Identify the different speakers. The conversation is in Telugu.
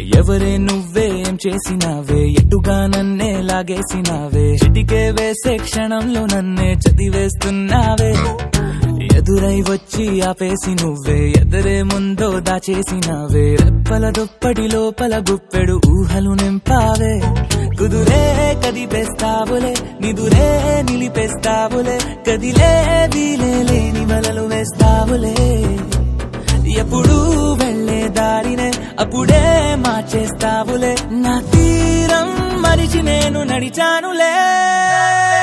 Speaker 1: ఎవరే నువ్వేం చేసినావే ఎటుగా నన్నే లాగేసినావే చిటికే వేసే క్షణంలో నన్నే చదివేస్తున్నావే ఎదురై వచ్చి ఆపేసి నువ్వే ఎదరే ముందో దాచేసినావే రెప్పల దుప్పటి లోపల గుప్పెడు ఊహలు నింపావే కుదురే కదిపేస్తావులే నిదురే నిలిపేస్తావులే కదిలే వీలే లేని వలలు వేస్తావులే ఎప్పుడు వెళ్లే దారినే అప్పుడే మార్చేస్తావులే నా తీరం మరిచి నేను నడిచానులే